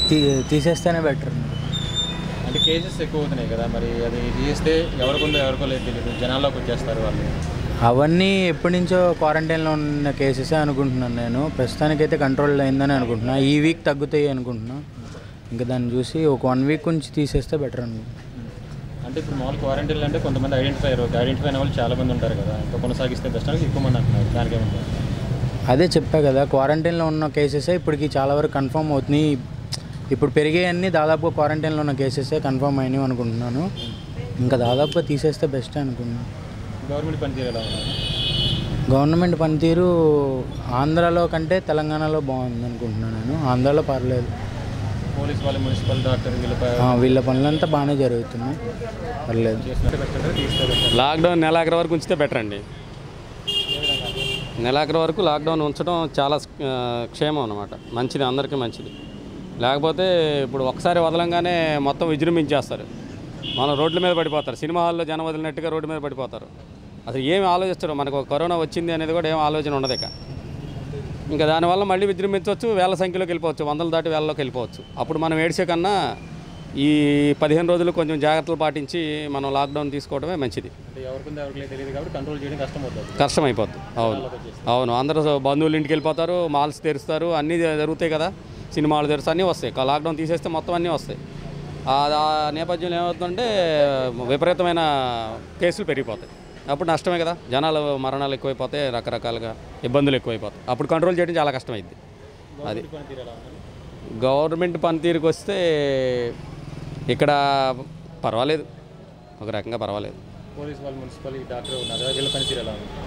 తీ తీసేస్తేనే బెటర్ అంటే కేసెస్ ఎక్కువ అవుతున్నాయి కదా మరి అది తీస్తే ఎవరికి ఉందో ఎవరికో లేదు తెలియదు జనాల్లోకి వచ్చేస్తారు వాళ్ళు అవన్నీ ఎప్పటి నుంచో క్వారంటైన్లో ఉన్న కేసెసే అనుకుంటున్నాను నేను ప్రస్తుతానికైతే కంట్రోల్ అయిందని అనుకుంటున్నా ఈ వీక్ తగ్గుతాయి అనుకుంటున్నా ఇంకా దాన్ని చూసి ఒక వన్ వీక్ నుంచి తీసేస్తే బెటర్ అనుకుంటున్నాను అంటే ఇప్పుడు మామూలు క్వారంటైన్ అంటే కొంతమంది ఐడెంటిఫై అయ్యారు ఐడెంటిఫై అయిన వాళ్ళు చాలా మంది ఉంటారు కదా ఇంకా కొనసాగిస్తే బెస్ట్ అని ఎక్కువ మంది అంటున్నారు దానికి ఏమంటారు అదే చెప్పా కదా క్వారంటైన్లో ఉన్న కేసెసే ఇప్పటికి చాలా వరకు కన్ఫర్మ్ అవుతున్నాయి ఇప్పుడు పెరిగాయన్నీ దాదాపు క్వారంటైన్లో ఉన్న కేసెసే కన్ఫర్మ్ అయినాయి అనుకుంటున్నాను ఇంకా దాదాపుగా తీసేస్తే బెస్ట్ అనుకుంటున్నాను గవర్నమెంట్ పనితీరు ఎలా ఉంది గవర్నమెంట్ పనితీరు ఆంధ్రాలో కంటే తెలంగాణలో బాగుంది అనుకుంటున్నాను నేను ఆంధ్రాలో పర్లేదు పోలీస్ వాళ్ళు మున్సిపల్ డాక్టర్ వీళ్ళపై ఆ, వీళ్ళ పనులంతా బాగానే జరుగుతున్నాయి పర్లేదు చేసినట్టు బెస్ట్ అంటే తీస్తే బెస్ట్ లాక్డౌన్ నెలాఖరు వరకు ఉంచితే బెటర్ అండి నెలాఖరు వరకు లాక్డౌన్ ఉంచడం చాలా ఆ, క్షేమం అనమాట మంచిది అందరికీ మంచిది లేకపోతే ఇప్పుడు ఒకసారి వదలంగానే మొత్తం విజృంభించేస్తారు మనం రోడ్ల మీద పడిపోతారు సినిమా హాల్లో జనం వదిలినట్టుగా రోడ్డు మీద పడిపోతారు అసలు ఏమి ఆలోచిస్తారు మనకు కరోనా వచ్చింది అనేది కూడా ఏం ఆలోచన ఉండదు ఇక ఇంకా దానివల్ల మళ్ళీ విజృంభించవచ్చు వేల సంఖ్యలోకి వెళ్ళిపోవచ్చు వందలు దాటి వేలలోకి వెళ్ళిపోవచ్చు అప్పుడు మనం ఏడ్చే కన్నా ఈ పదిహేను రోజులు కొంచెం జాగ్రత్తలు పాటించి మనం లాక్డౌన్ తీసుకోవడమే మంచిది అంటే ఎవరికి ఉందో ఎవరికి లేదు తెలియదు కాబట్టి కంట్రోల్ చేయడం కష్టం అవుతుంది కష్టం అయిపోద్ది అవును అవును అందరూ బంధువులు ఇంటికి వెళ్ళిపోతారు మాల్స్ తెరుస్తారు అన్నీ జరుగుతాయి కదా సినిమాలు తెరుస్తారు అన్నీ వస్తాయి కా- లాక్డౌన్ తీసేస్తే మొత్తం అన్నీ వస్తాయి ఆ ఆ నేపథ్యంలో ఏమవుతుందంటే విపరీతమైన కేసులు పెరిగిపోతాయి అప్పుడు నష్టమే కదా జనాలు మరణాలు ఎక్కువైపోతాయి రకరకాలుగా ఇబ్బందులు ఎక్కువైపోతాయి అప్పుడు కంట్రోల్ చేయడం చాలా కష్టమైంది అది పనితీరు ఎలా ఉంది గవర్నమెంట్ పనితీరుకు వస్తే ఇక్కడ పర్వాలేదు ఒక రకంగా పర్వాలేదు పోలీస్ వాళ్ళు మున్సిపల్ ఈ డాక్టర్ ఉన్నారు వీళ్ళ పనితీరు ఎలా ఉంది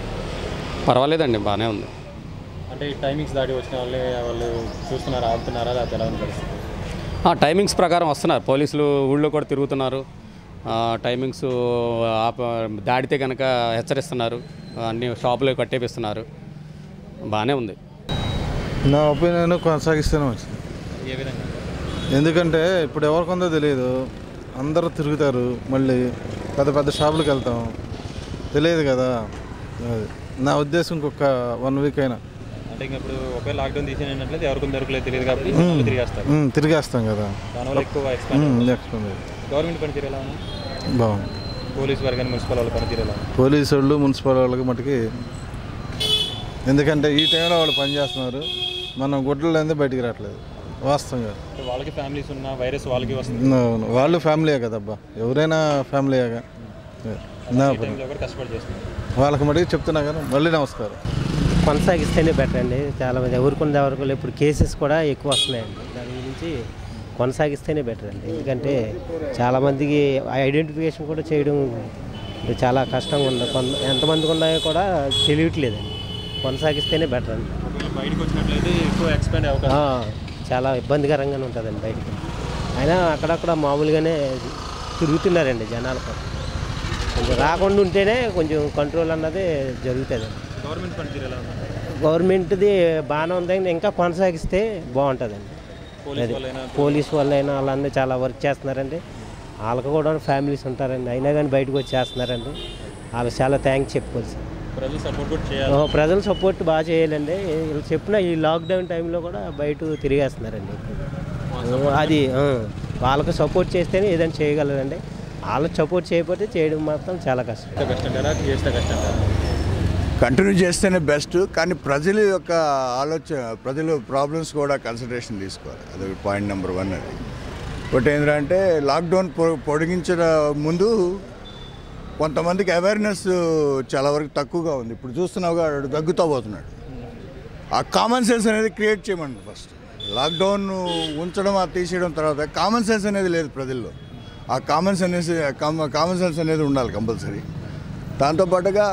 పర్వాలేదండి బాగానే ఉంది అంటే ఈ టైమింగ్స్ దాటి వచ్చిన వాళ్ళే వాళ్ళు చూస్తున్నారా ఆపుతున్నారా లేకపోతే ఎలా ఉంది పరిస్థితి ఆ, టైమింగ్స్ ప్రకారం వస్తున్నారు పోలీసులు ఊళ్ళో కూడా తిరుగుతున్నారు ఆ, టైమింగ్స్ ఆప దాడితే కనుక హెచ్చరిస్తున్నారు అన్ని షాపులు కట్టేపిస్తున్నారు బాగానే ఉంది నా ఒపీనియన్ కొనసాగిస్తూనే వచ్చింది ఏ విధంగా ఎందుకంటే ఇప్పుడు ఎవరికొందో తెలియదు అందరూ తిరుగుతారు మళ్ళీ పెద్ద పెద్ద షాపులకు వెళ్తాం తెలియదు కదా అది. నా ఉద్దేశం ఇంకొక వన్ వీక్ అయినా అంటే ఇంకా ఇప్పుడు ఒకవేళ లాక్డౌన్ తీసేసినట్లయితే ఎవరికి ఉందో ఎవరికి లేదు తెలియదు కాబట్టి జనాలు తిరిగేస్తారు ఉమ్, తిరిగేస్తాం కదా దానివల్ల ఎక్కువ ఎక్స్పాండ్ ఉమ్, నెక్స్ట్ ఉంది. గవర్నమెంట్ పనితీరు ఎలా ఉంది బాగుంది పోలీస్ వారు కానీ మున్సిపల్ వాళ్ళ పనితీరు ఎలా ఉంది పోలీసు వాళ్ళు మున్సిపల్ వాళ్ళకి మటుకి ఎందుకంటే ఈ టైంలో వాళ్ళు పనిచేస్తున్నారు మనం గుడ్డలు లేదే బయటికి రావట్లేదు వాస్తవంగా అంటే వాళ్ళకి ఫ్యామిలీస్ ఉన్న వైరస్ వాళ్ళకి వస్తుంది అవును. వాళ్ళు ఫ్యామిలీయే కదబ్బా ఎవరైనా ఫ్యామిలీయేగా నా ఈ టైంలో కూడా కష్టపడి చేస్తున్నారు వాళ్ళకి మటుకు చెప్తున్నా కదా మళ్ళీ నమస్కారం కొనసాగిస్తేనే బెటర్ అండి చాలా మంది ఎవరికి ఎవరికి లేదు. ఇప్పుడు కేసెస్ కూడా ఎక్కువ వస్తున్నాయండి దాని గురించి కొనసాగిస్తేనే బెటర్ అండి ఎందుకంటే చాలామందికి ఐడెంటిఫికేషన్ కూడా చేయడం చాలా కష్టంగా ఉంది కొంత ఎంతమందికి ఉన్నాయో కూడా తెలియట్లేదండి కొనసాగిస్తేనే బెటర్ అండి ఒకవేళ బయటకు వచ్చినట్లయితే ఎక్కువ ఎక్స్పాండ్ అవకాశం ఆ, చాలా ఇబ్బందికరంగానే ఉంటుందండి బయటికి అయినా అక్కడక్కడ మామూలుగానే తిరుగుతున్నారండి జనాలు కూడా. కొంచెం రాకుండా ఉంటేనే కొంచెం కంట్రోల్ అన్నది జరుగుతుందండి గవర్నమెంట్ పనితీరు ఎలా ఉంది గవర్నమెంట్ది బాగానే ఉందండి ఇంకా కొనసాగిస్తే బాగుంటుందండి పోలీస్ అది వాళ్ళైనా పోలీస్ వాళ్ళైనా వాళ్ళందరూ చాలా వర్క్ చేస్తున్నారండి వాళ్ళకి కూడా ఫ్యామిలీస్ ఉంటారండి అయినా కానీ బయటకు వచ్చి చేస్తున్నారండి వాళ్ళకి చాలా థ్యాంక్స్ చెప్పుకోవచ్చు ప్రజలు సపోర్ట్ కూడా చేయాలి ఆ, ప్రజలు సపోర్ట్ బాగా చేయాలండి వీళ్ళు చెప్పిన ఈ లాక్డౌన్ టైంలో కూడా బయట తిరిగేస్తున్నారండి అది ఆ, వాళ్ళకి సపోర్ట్ చేస్తేనే ఏదైనా చేయగలరండి వాళ్ళకి సపోర్ట్ చేయకపోతే చేయడం మాత్రం చాలా కష్టం చేస్తే కష్టం కదా చేస్తే కష్టం కదా కంటిన్యూ చేస్తేనే బెస్ట్ కానీ ప్రజల యొక్క ఆలోచన ప్రజల ప్రాబ్లమ్స్ కూడా కన్సిడరేషన్ తీసుకోవాలి అది పాయింట్ నెంబర్ వన్ అది ఒకటి ఏంటంటే లాక్డౌన్ పొ- పొడిగించిన ముందు కొంతమందికి అవేర్నెస్ చాలా వరకు తక్కువగా ఉంది ఇప్పుడు చూస్తున్నావుగా వాడు దగ్గుతా పోతున్నాడు ఆ కామన్ సెన్స్ అనేది క్రియేట్ చేయమండి ఫస్ట్ లాక్డౌన్ ఉంచడం అది తీసేయడం తర్వాత కామన్ సెన్స్ అనేది లేదు ప్రజల్లో ఆ కామన్ సెన్స్ కామన్ సెన్స్ అనేది ఉండాలి కంపల్సరీ దాంతోపాటుగా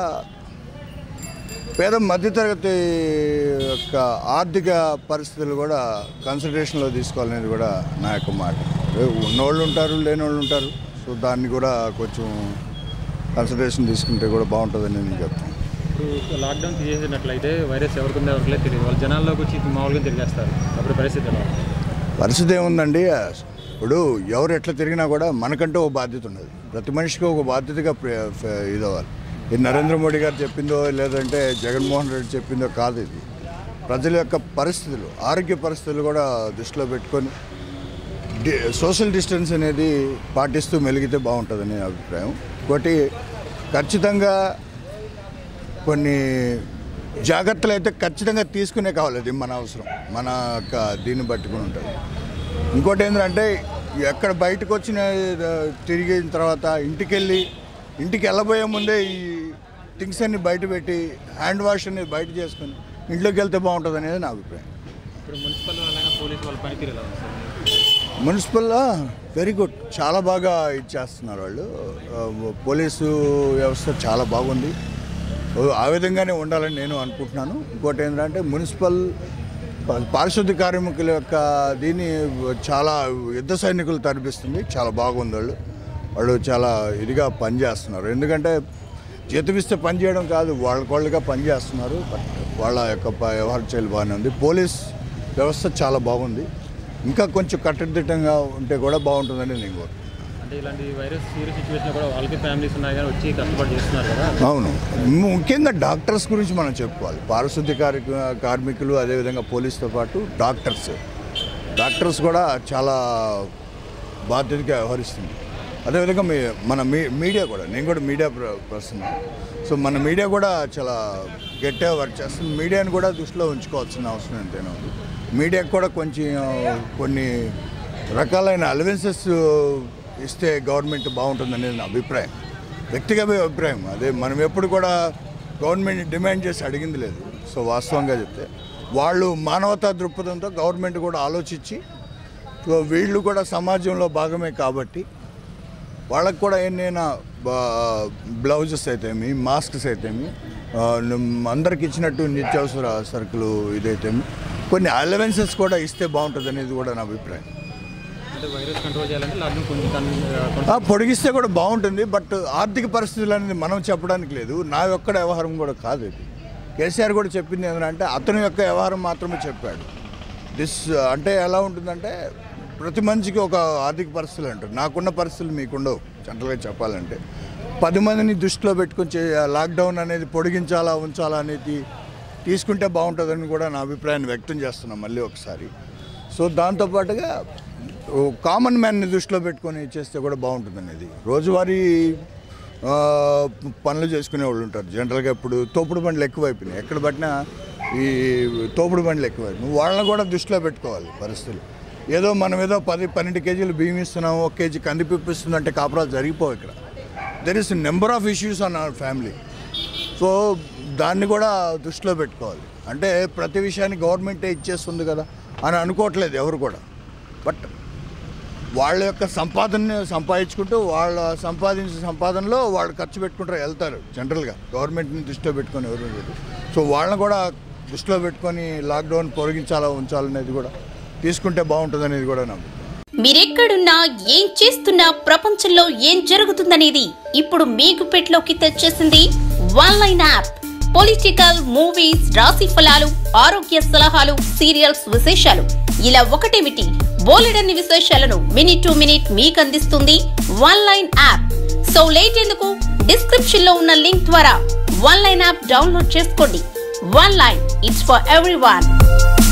పేద మధ్యతరగతి యొక్క ఆర్థిక పరిస్థితులు కూడా కన్సిడరేషన్లో తీసుకోవాలనేది కూడా నా యొక్క మాట ఉన్నోళ్ళు ఉంటారు లేని వాళ్ళు ఉంటారు సో దాన్ని కూడా కొంచెం కన్సిడరేషన్ తీసుకుంటే కూడా బాగుంటుందని నేను చెప్తాను ఇప్పుడు లాక్డౌన్ తీసేసినట్లయితే వైరస్ ఎవరికి ఉందో ఎవరికి లేదు తెలియదు వాళ్ళు జనాల్లోకి వచ్చి మామూలుగా తిరిగేస్తారు అప్పుడు పరిస్థితి ఎలా ఉంది? పరిస్థితి ఏముందండి ఇప్పుడు ఎవరు ఎట్లా తిరిగినా కూడా మనకంటూ ఒక బాధ్యత ఉన్నది ప్రతి మనిషికి ఒక బాధ్యతగా ప్ర- ఫ- ఇదవ్వాలి ఇది నరేంద్ర మోడీ గారు చెప్పిందో లేదంటే జగన్మోహన్ రెడ్డి చెప్పిందో కాదు ఇది ప్రజల యొక్క పరిస్థితులు ఆరోగ్య పరిస్థితులు కూడా దృష్టిలో పెట్టుకొని డి- సోషల్ డిస్టెన్స్ అనేది పాటిస్తూ మెలిగితే బాగుంటుందని నా అభిప్రాయం ఇంకోటి ఖచ్చితంగా కొన్ని జాగ్రత్తలు అయితే ఖచ్చితంగా తీసుకునే కావాలి అది మన అవసరం మన యొక్క దీన్ని పట్టుకుని ఉంటుంది ఇంకోటి ఏంటంటే ఎక్కడ బయటకు వచ్చిన ఆ, తిరిగిన తర్వాత ఇంటికి వెళ్ళి ఇంటికి వెళ్ళబోయే ముందే ఈ థింగ్స్ అన్ని బయట పెట్టి హ్యాండ్ వాష్ అనేది బయట చేసుకొని ఇంట్లోకి వెళ్తే బాగుంటుంది అనేది నా అభిప్రాయం ఇప్పుడు మున్సిపల్ వాళ్ళైనా పోలీస్ వాళ్ళ పనితీరు ఎలా ఉంది సార్ మున్సిపల్ వెరీ గుడ్ చాలా బాగా ఇచ్చేస్తున్నారు వాళ్ళు ఆ, పోలీసు వ్యవస్థ చాలా బాగుంది ఓ, ఆ విధంగానే ఉండాలని నేను అనుకుంటున్నాను ఇంకోటి ఏంటంటే మున్సిపల్ పా- పారిశుద్ధ్య కార్మికుల యొక్క దీన్ని చాలా యుద్ధ సైనికులు తరిపిస్తుంది చాలా బాగుంది వాళ్ళు వాళ్ళు చాలా ఇదిగా పనిచేస్తున్నారు ఎందుకంటే జీతం ఇస్తే పని చేయడం కాదు వాళ్ళకోళ్ళుగా పనిచేస్తున్నారు బట్ వాళ్ళ యొక్క ప- వ్యవహార శైలి బాగానే ఉంది పోలీస్ వ్యవస్థ చాలా బాగుంది ఇంకా కొంచెం కట్టుదిట్టంగా ఉంటే కూడా బాగుంటుందని నేను కోరుకుంటున్నాను అంటే ఇలాంటి వైరస్ సీరియస్ సిచ్యువేషన్ కూడా వాళ్ళకి ఫ్యామిలీస్ ఉన్నాయి కానీ వచ్చి కష్టపడి చేస్తున్నారు కదా అవును ముఖ్యంగా డాక్టర్స్ గురించి మనం చెప్పుకోవాలి పారిశుద్ధ్య కార్మిక కార్మికులు అదేవిధంగా పోలీస్తో పాటు డాక్టర్స్ డాక్టర్స్ కూడా చాలా బాధ్యతగా వ్యవహరిస్తుంది అదేవిధంగా మీ మన మీ మీడియా కూడా నేను కూడా మీడియా పర్సన్ సో మన మీడియా కూడా చాలా గట్టిగా వర్క్ చేస్తుంది మీడియాని కూడా దృష్టిలో ఉంచుకోవాల్సిన అవసరం ఎంతైనా ఉంది మీడియాకు కూడా కొంచెం కొన్ని రకాలైన అలవెన్సెస్ ఇస్తే గవర్నమెంట్ బాగుంటుందనేది నా అభిప్రాయం వ్యక్తిగత అభిప్రాయం అదే మనం ఎప్పుడు కూడా గవర్నమెంట్ డిమాండ్ చేసి అడిగింది లేదు సో వాస్తవంగా చెప్తే వాళ్ళు మానవతా దృక్పథంతో గవర్నమెంట్ కూడా ఆలోచించి సో వీళ్ళు కూడా సమాజంలో భాగమే కాబట్టి వాళ్ళకు కూడా ఎన్నైనా బ్లౌజెస్ అయితేమి మాస్క్స్ అయితేమి ఆ, నం- అందరికి ఇచ్చినట్టు నిత్యావసర సరుకులు ఇదైతేమి కొన్ని అలవెన్సెస్ కూడా ఇస్తే బాగుంటుంది అనేది కూడా నా అభిప్రాయం అంటే వైరస్ కంట్రోల్ చేయాలంటే లాక్డౌన్ కొంచెం కన్- ఆ, పొడిగిస్తే కూడా బాగుంటుంది బట్ ఆర్థిక పరిస్థితులు అనేది మనం చెప్పడానికి లేదు నా యొక్క వ్యవహారం కూడా కాదు ఇది కేసీఆర్ కూడా చెప్పింది ఏంటంటే అతని యొక్క వ్యవహారం మాత్రమే చెప్పాడు దిస్ అంటే ఎలా ఉంటుందంటే ప్రతి మనిషికి ఒక ఆర్థిక పరిస్థితులు అంటారు నాకున్న పరిస్థితులు మీకుండవు జనరల్గా చెప్పాలంటే పది మందిని దృష్టిలో పెట్టుకొని చే లాక్డౌన్ అనేది పొడిగించాలా ఉంచాలా అనేది తీసుకుంటే బాగుంటుందని కూడా నా అభిప్రాయాన్ని వ్యక్తం చేస్తున్నాను మళ్ళీ ఒకసారి సో దాంతోపాటుగా ఓ కామన్ మ్యాన్ని దృష్టిలో పెట్టుకొని చేస్తే కూడా బాగుంటుంది అనేది రోజువారీ ఆ, పనులు చేసుకునే వాళ్ళు ఉంటారు జనరల్గా ఇప్పుడు తోపుడు బండ్లు ఎక్కువైపోయినాయి ఎక్కడ పట్టినా ఈ తోపుడు బండ్లు ఎక్కువైపోయినాయి వాళ్ళని కూడా దృష్టిలో పెట్టుకోవాలి పరిస్థితులు ఏదో మనం ఏదో పది పన్నెండు కేజీలు బియ్యం ఇస్తున్నాం ఒక కేజీ కందిపప్పు ఇస్తుందంటే కాపురాలు జరిగిపోవు ఇక్కడ there is number of issues on our family so దాన్ని కూడా దృష్టిలో పెట్టుకోవాలి అంటే ప్రతి విషయాన్ని గవర్నమెంటే ఇచ్చేస్తుంది కదా అని అనుకోవట్లేదు ఎవరు కూడా బట్ వాళ్ళ యొక్క సంపాదనని సంపాదించుకుంటూ వాళ్ళ సంపాదించిన సంపాదనలో వాళ్ళు ఖర్చు పెట్టుకుంటారు వెళ్తారు జనరల్గా గవర్నమెంట్ని దృష్టిలో పెట్టుకొని ఎవరు లేదు సో వాళ్ళని కూడా దృష్టిలో పెట్టుకొని లాక్డౌన్ పొడిగించాలా ఉంచాలనేది కూడా తీసుకుంటే బాగుంటుంది అనేది కూడా నాకు మీరెక్కడున్నా ఏం చేస్తున్నా ప్రపంచంలో ఏం జరుగుతుందనేది ఇప్పుడు మీ గుప్పెట్లోకి తెచ్చేసింది one line app political movies రాశి ఫలాలు ఆరోగ్య సలహాలు సీరియల్స్ విశేషాలు ఇలా ఒకటేమిటి బోలెడన్ని విశేషాలను మినిట్ టు మినిట్ మీకు అందిస్తుంది one line app so late ఎందుకు డిస్క్రిప్షన్ లో ఉన్న లింక్ ద్వారా వన్ లైన్ యాప్ డౌన్లోడ్ చేసుకోండి one line it's for every